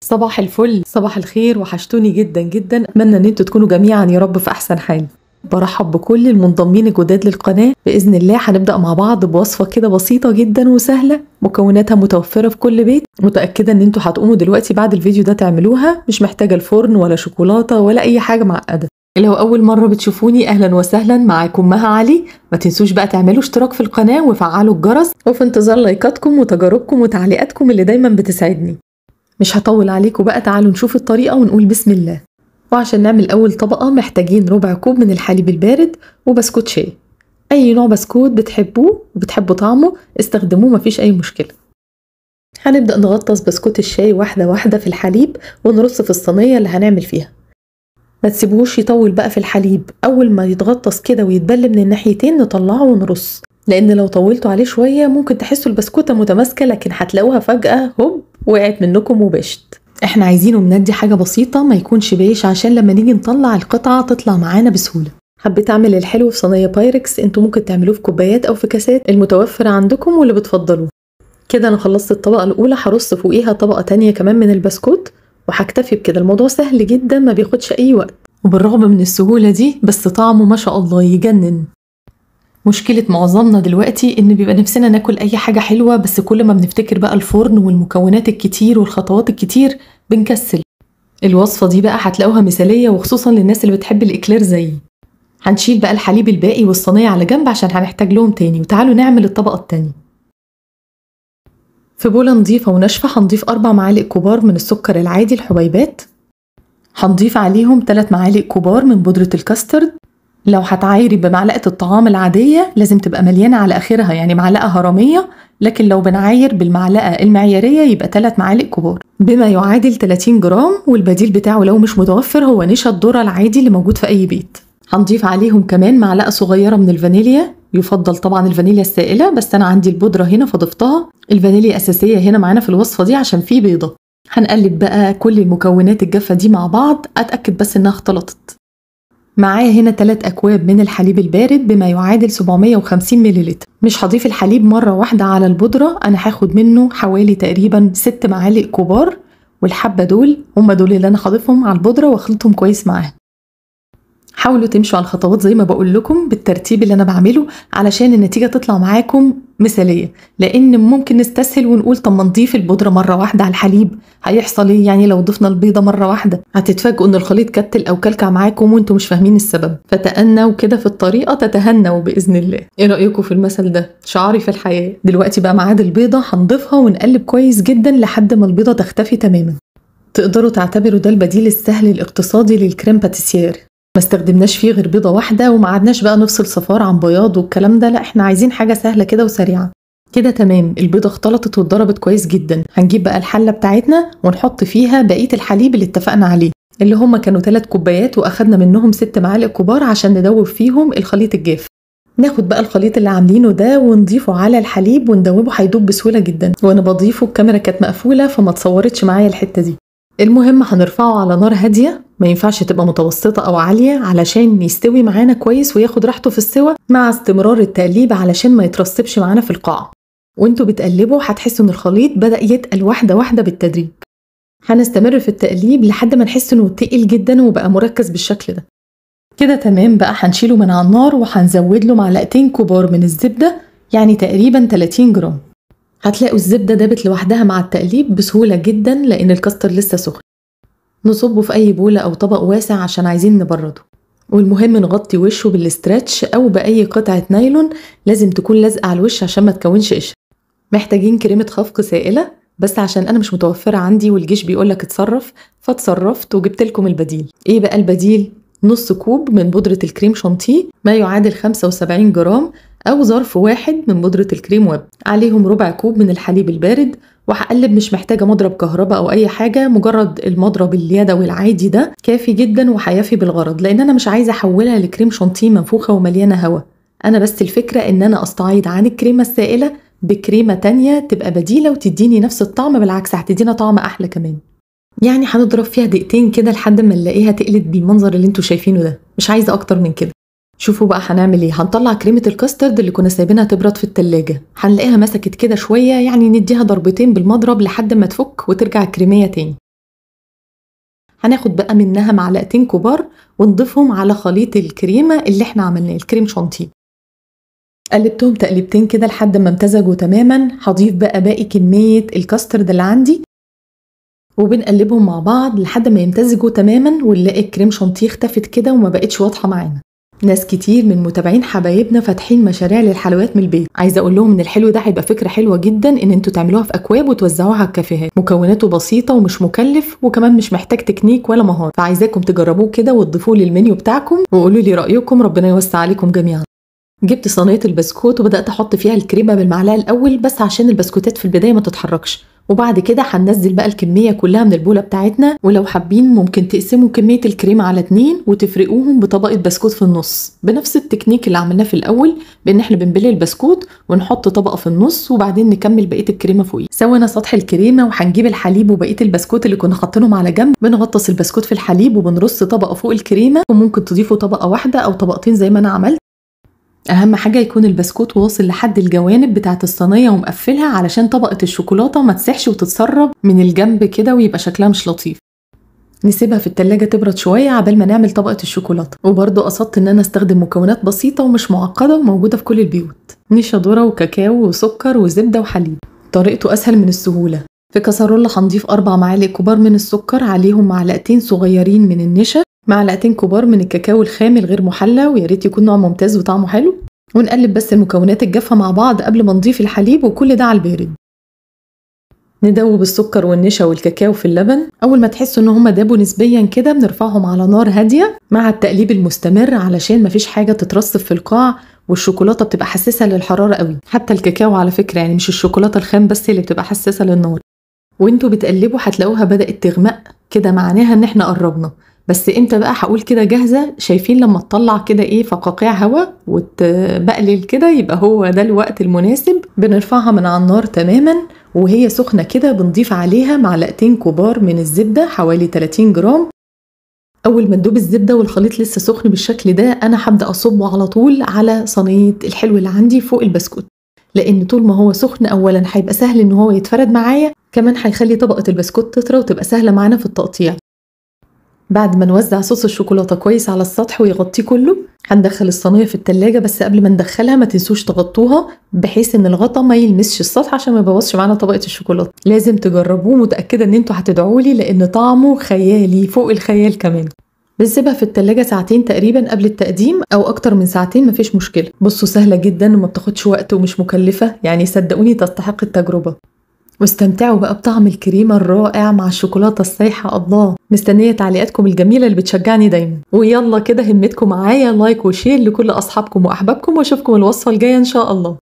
صباح الفل صباح الخير وحشتوني جدا جدا اتمنى ان انتوا تكونوا جميعا يا رب في احسن حال برحب بكل المنضمين الجداد للقناة بإذن الله هنبدأ مع بعض بوصفة كده بسيطة جدا وسهلة مكوناتها متوفرة في كل بيت متأكدة ان انتوا هتقوموا دلوقتي بعد الفيديو ده تعملوها مش محتاجة الفرن ولا شوكولاتة ولا أي حاجة معقدة لو أول مرة بتشوفوني أهلا وسهلا معاكم مها علي ما تنسوش بقى تعملوا اشتراك في القناة وفعلوا الجرس وفي انتظار لايكاتكم وتجاربكم وتعليقاتكم اللي دايما بتسعدني مش هطول عليكم بقى تعالوا نشوف الطريقة ونقول بسم الله وعشان نعمل أول طبقة محتاجين ربع كوب من الحليب البارد وبسكوت شاي أي نوع بسكوت بتحبوه وبتحبوا طعمه استخدموه مفيش أي مشكلة هنبدأ نغطس بسكوت الشاي واحدة واحدة في الحليب ونرص في الصينية اللي هنعمل فيها ما تسيبوهوش يطول بقى في الحليب أول ما يتغطس كده ويتبل من الناحيتين نطلعه ونرص لأن لو طولتوا عليه شوية ممكن تحسوا البسكوتة متماسكة لكن هتلاقوها فجأة هوب وقعت منكم وباشت احنا عايزينه مندي حاجة بسيطة ما يكونش بايش عشان لما نيجي نطلع القطعة تطلع معانا بسهولة حبيت اعمل الحلو في صينية بايركس انتوا ممكن تعملوه في كوبايات او في كاسات المتوفرة عندكم واللي بتفضلوه كده انا خلصت الطبقة الاولى هرص فوقيها طبقة تانية كمان من البسكوت وهكتفي بكده الموضوع سهل جدا ما بياخدش اي وقت وبالرغم من السهولة دي بس طعمه ما شاء الله يجنن مشكلة معظمنا دلوقتي إن بيبقى نفسنا ناكل أي حاجة حلوة بس كل ما بنفتكر بقى الفرن والمكونات الكتير والخطوات الكتير بنكسل الوصفة دي بقى هتلاقوها مثالية وخصوصا للناس اللي بتحب الإكلير زيي هنشيل بقى الحليب الباقي والصينية على جنب عشان هنحتاج لهم تاني وتعالوا نعمل الطبقة التانية في بولة نظيفة وناشفة هنضيف أربع معالق كبار من السكر العادي الحبيبات هنضيف عليهم 3 معالق كبار من بودرة الكاسترد لو هتعايري بمعلقة الطعام العادية لازم تبقى مليانة على آخرها يعني معلقة هرمية لكن لو بنعاير بالمعلقة المعيارية يبقى 3 معالق كبار بما يعادل 30 جرام والبديل بتاعه لو مش متوفر هو نشا الذرة العادي اللي موجود في أي بيت هنضيف عليهم كمان معلقة صغيرة من الفانيليا يفضل طبعا الفانيليا السائلة بس أنا عندي البودرة هنا فضفتها الفانيليا أساسية هنا معانا في الوصفة دي عشان فيه بيضة هنقلب بقى كل المكونات الجافة دي مع بعض أتأكد بس إنها اختلطت معايا هنا 3 أكواب من الحليب البارد بما يعادل 750 مللتر مش هضيف الحليب مرة واحدة على البودرة أنا هاخد منه حوالي تقريبا 6 معالق كبار والحبة دول هم دول اللي أنا هضيفهم على البودرة واخلطهم كويس معاها حاولوا تمشوا على الخطوات زي ما بقول لكم بالترتيب اللي انا بعمله علشان النتيجه تطلع معاكم مثاليه لان ممكن نستسهل ونقول طب ما نضيف البودره مره واحده على الحليب هيحصل ايه يعني لو ضفنا البيضه مره واحده هتتفاجئوا ان الخليط كتل او كلكع معاكم وانتم مش فاهمين السبب فتأنوا كده في الطريقه تتهنوا باذن الله ايه رايكم في المثل ده شعاري في الحياه دلوقتي بقى ميعاد البيضه هنضيفها ونقلب كويس جدا لحد ما البيضه تختفي تماما تقدروا تعتبروا ده البديل السهل الاقتصادي للكريم باتيسير ما استخدمناش فيه غير بيضة واحدة وما عدناش بقى نفصل صفار عن بياض والكلام ده لا احنا عايزين حاجة سهلة كده وسريعة كده تمام البيضة اختلطت واتضربت كويس جدا هنجيب بقى الحلة بتاعتنا ونحط فيها بقية الحليب اللي اتفقنا عليه اللي هما كانوا 3 كوبايات واخدنا منهم 6 معالق كبار عشان ندوب فيهم الخليط الجاف ناخد بقى الخليط اللي عاملينه ده ونضيفه على الحليب وندوبه هيدوب بسهولة جدا وانا بضيفه الكاميرا كانت مقفولة فما تصورتش معايا الحتة دي المهم هنرفعه على نار هادية ما ينفعش تبقى متوسطة أو عالية علشان يستوي معانا كويس وياخد راحته في السوى مع استمرار التقليب علشان ما يترسبش معانا في القاع وانتوا بتقلبوا هتحسوا ان الخليط بدأ يتقل واحدة واحدة بالتدريج هنستمر في التقليب لحد ما نحس انه تقل جدا وبقى مركز بالشكل ده كده تمام بقى هنشيله من على النار وهنزود له معلقتين كبار من الزبدة يعني تقريبا 30 جرام هتلاقوا الزبدة دابت لوحدها مع التقليب بسهولة جدا لأن الكاستر لسه سخن نصبه في أي بولة أو طبق واسع عشان عايزين نبرده والمهم نغطي وشه بالاسترتش أو بأي قطعة نايلون لازم تكون لازقة على الوش عشان ما تكونش قشرة محتاجين كريمة خفق سائلة بس عشان أنا مش متوفرة عندي والجيش بيقولك اتصرف فاتصرفت وجبت لكم البديل إيه بقى البديل؟ نص كوب من بودرة الكريم شانتيه ما يعادل 75 جرام أو ظرف واحد من بودرة الكريم ويب عليهم ربع كوب من الحليب البارد وهقلب مش محتاجة مضرب كهرباء أو أي حاجة مجرد المضرب اليدوي العادي ده كافي جدا وهيفي بالغرض لأن أنا مش عايزة أحولها لكريم شانتيه منفوخة ومليانة هوا أنا بس الفكرة إن أنا أستعيض عن الكريمة السائلة بكريمة تانية تبقى بديلة وتديني نفس الطعم بالعكس هتدينا طعم أحلى كمان يعني هنضرب فيها دقيقتين كده لحد ما نلاقيها تقلت بالمنظر اللي انتوا شايفينه ده مش عايزة أكتر من كده شوفوا بقى هنعمل ايه هنطلع كريمة الكاسترد اللي كنا سايبينها تبرد في التلاجة هنلاقيها مسكت كده شوية يعني نديها ضربتين بالمضرب لحد ما تفك وترجع الكريمية تاني هناخد بقى منها معلقتين كبار ونضيفهم على خليط الكريمة اللي احنا عملناه الكريم شانتيه قلبتهم تقلبتين كده لحد ما امتزجوا تماما هضيف بقى باقي كمية الكاسترد اللي عندي وبنقلبهم مع بعض لحد ما يمتزجوا تماما ونلاقي الكريم شانتيه اختفت كده وما بقتش واضحة معانا ناس كتير من متابعين حبايبنا فاتحين مشاريع للحلويات من البيت عايزه اقول لهم ان الحلو ده هيبقى فكره حلوه جدا ان انتوا تعملوها في اكواب وتوزعوها على الكافيهات مكوناته بسيطه ومش مكلف وكمان مش محتاج تكنيك ولا مهاره فعايزاكم تجربوه كده وتضيفوه للمنيو بتاعكم وقولوا لي رايكم ربنا يوسع عليكم جميعا جبت صينيه البسكوت وبدات احط فيها الكريمه بالمعلقه الاول بس عشان البسكوتات في البدايه ما تتحركش وبعد كده هننزل بقى الكميه كلها من البوله بتاعتنا ولو حابين ممكن تقسموا كميه الكريمه على اتنين وتفرقوهم بطبقه بسكوت في النص بنفس التكنيك اللي عملناه في الاول بان احنا بنبل البسكوت ونحط طبقه في النص وبعدين نكمل بقيه الكريمه فوقيه سوينا سطح الكريمه وهنجيب الحليب وبقيه البسكوت اللي كنا حاطينهم على جنب بنغطس البسكوت في الحليب وبنرص طبقه فوق الكريمه وممكن تضيفوا طبقه واحده او طبقتين زي ما انا عملت اهم حاجه يكون البسكوت واصل لحد الجوانب بتاعه الصينيه ومقفلها علشان طبقه الشوكولاته ما تسحش وتتسرب من الجنب كده ويبقى شكلها مش لطيف نسيبها في التلاجة تبرد شوية عبال ما نعمل طبقة الشوكولاتة وبرضه قصدت إن أنا أستخدم مكونات بسيطة ومش معقدة وموجودة في كل البيوت نشا ذرة وكاكاو وسكر وزبدة وحليب طريقته أسهل من السهولة في كسرولة هنضيف أربع معالق كبار من السكر عليهم معلقتين صغيرين من النشا معلقتين كبار من الكاكاو الخام الغير محلى ويا ريت يكون نوع ممتاز وطعمه حلو ونقلب بس المكونات الجافة مع بعض قبل ما نضيف الحليب وكل ده على البارد ندوب السكر والنشا والكاكاو في اللبن اول ما تحسوا ان هما دابوا نسبيا كده بنرفعهم على نار هاديه مع التقليب المستمر علشان مفيش حاجه تترصف في القاع والشوكولاته بتبقى حساسه للحراره قوي حتى الكاكاو على فكره يعني مش الشوكولاته الخام بس اللي بتبقى حساسه للنار وانتوا بتقلبوا هتلاقوها بدات تغمق كده معناها ان احنا قربنا بس امتى بقى هقول كده جاهزه شايفين لما تطلع كده ايه فقاقيع هواء وتبقلل كده يبقى هو ده الوقت المناسب بنرفعها من على النار تماما وهي سخنه كده بنضيف عليها معلقتين كبار من الزبده حوالي 30 جرام اول ما تدوب الزبده والخليط لسه سخن بالشكل ده انا هبدا اصبه على طول على صينيه الحلو اللي عندي فوق البسكوت لان طول ما هو سخن اولا هيبقى سهل ان هو يتفرد معايا كمان هيخلي طبقه البسكوت تطرى وتبقى سهله معانا في التقطيع بعد ما نوزع صوص الشوكولاته كويس على السطح ويغطيه كله هندخل الصينيه في التلاجة بس قبل ما ندخلها ما تنسوش تغطوها بحيث ان الغطا ما يلمسش السطح عشان ما يبوظش معانا طبقه الشوكولاته لازم تجربوه متاكده ان انتوا هتدعوا لي لان طعمه خيالي فوق الخيال كمان بنسيبها في التلاجة ساعتين تقريبا قبل التقديم او اكتر من ساعتين مفيش مشكله بصوا سهله جدا وما بتاخدش وقت ومش مكلفه يعني صدقوني تستحق التجربه واستمتعوا بقى بطعم الكريمة الرائع مع الشوكولاتة السايحة الله مستنية تعليقاتكم الجميلة اللي بتشجعني دايما ويلا كده همتكم معايا لايك وشير لكل أصحابكم وأحبابكم وأشوفكم الوصفة الجاية إن شاء الله